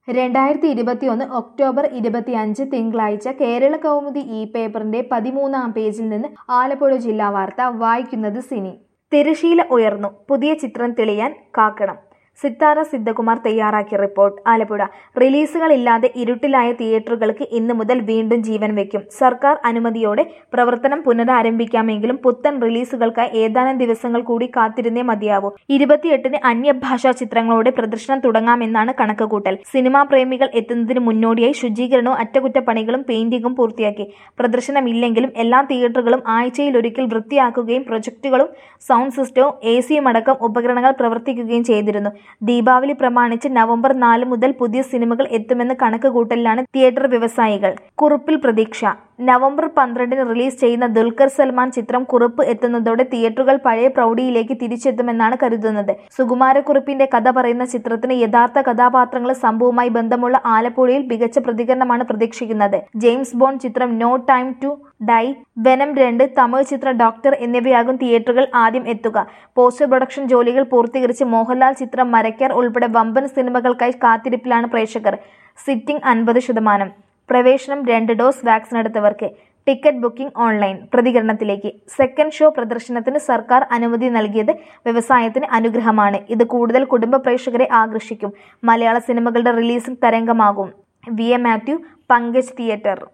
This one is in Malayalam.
രണ്ടായിരത്തി ഇരുപത്തിയൊന്ന് ഒക്ടോബർ ഇരുപത്തിയഞ്ച് തിങ്കളാഴ്ച കേരള കൗമുദി ഇ പേപ്പറിന്റെ പതിമൂന്നാം പേജിൽ നിന്ന് ആലപ്പുഴ ജില്ലാ വാർത്ത വായിക്കുന്നത് സിനി തിരശീല ഉയർന്നു പുതിയ ചിത്രം തെളിയാൻ കാക്കണം സിത്താര സിദ്ധകുമാർ തയ്യാറാക്കിയ റിപ്പോർട്ട് ആലപ്പുഴ റിലീസുകളില്ലാതെ ഇരുട്ടിലായ തിയേറ്ററുകൾക്ക് ഇന്നു മുതൽ വീണ്ടും ജീവൻ വെക്കും സർക്കാർ അനുമതിയോടെ പ്രവർത്തനം പുനരാരംഭിക്കാമെങ്കിലും പുത്തൻ റിലീസുകൾക്കായി ഏതാനും ദിവസങ്ങൾ കൂടി കാത്തിരുന്നേ മതിയാവൂ ഇരുപത്തിയെട്ടിന് അന്യഭാഷാ ചിത്രങ്ങളോടെ പ്രദർശനം തുടങ്ങാമെന്നാണ് കണക്കുകൂട്ടൽ സിനിമാ പ്രേമികൾ എത്തുന്നതിന് മുന്നോടിയായി ശുചീകരണവും അറ്റകുറ്റപ്പണികളും പെയിന്റിംഗും പൂർത്തിയാക്കി പ്രദർശനമില്ലെങ്കിലും എല്ലാ തിയേറ്ററുകളും ആഴ്ചയിലൊരിക്കൽ വൃത്തിയാക്കുകയും പ്രൊജക്ടുകളും സൗണ്ട് സിസ്റ്റവും എ സിയും അടക്കം ഉപകരണങ്ങൾ പ്രവർത്തിക്കുകയും ചെയ്തിരുന്നു ദീപാവലി പ്രമാണിച്ച് നവംബർ നാല് മുതൽ പുതിയ സിനിമകൾ എത്തുമെന്ന് കണക്കുകൂട്ടലിലാണ് തിയേറ്റർ വ്യവസായികൾ കുറിപ്പിൽ പ്രതീക്ഷ നവംബർ പന്ത്രണ്ടിന് റിലീസ് ചെയ്യുന്ന ദുൽഖർ സൽമാൻ ചിത്രം കുറിപ്പ് എത്തുന്നതോടെ തിയേറ്ററുകൾ പഴയ പ്രൗഢിയിലേക്ക് തിരിച്ചെത്തുമെന്നാണ് കരുതുന്നത് സുകുമാരക്കുറിപ്പിന്റെ കഥ പറയുന്ന ചിത്രത്തിന് യഥാർത്ഥ കഥാപാത്രങ്ങളും സംഭവവുമായി ബന്ധമുള്ള ആലപ്പുഴയിൽ മികച്ച പ്രതികരണമാണ് പ്രതീക്ഷിക്കുന്നത് ജെയിംസ് ബോണ്ട് ചിത്രം no time to die Venom രണ്ട് തമിഴ് ചിത്രം ഡോക്ടർ എന്നിവയാകും തിയേറ്ററുകൾ ആദ്യം എത്തുക പോസ്റ്റർ പ്രൊഡക്ഷൻ ജോലികൾ പൂർത്തീകരിച്ച് മോഹൻലാൽ ചിത്രം മരയ്ക്കാർ ഉൾപ്പെടെ വമ്പൻ സിനിമകൾക്കായി കാത്തിരിപ്പിലാണ് പ്രേക്ഷകർ സിറ്റിംഗ് അൻപത് ശതമാനം പ്രവേശനം രണ്ട് ഡോസ് വാക്സിൻ എടുത്തവർക്ക് ടിക്കറ്റ് ബുക്കിംഗ് ഓൺലൈൻ പ്രതികരണത്തിലേക്ക് സെക്കൻഡ് ഷോ പ്രദർശനത്തിന് സർക്കാർ അനുമതി നൽകിയത് വ്യവസായത്തിന് അനുഗ്രഹമാണ് ഇത് കൂടുതൽ കുടുംബ പ്രേക്ഷകരെ ആകർഷിക്കും മലയാള സിനിമകളുടെ റിലീസിംഗ് തരംഗമാകും V A Mathew Pankaj theatre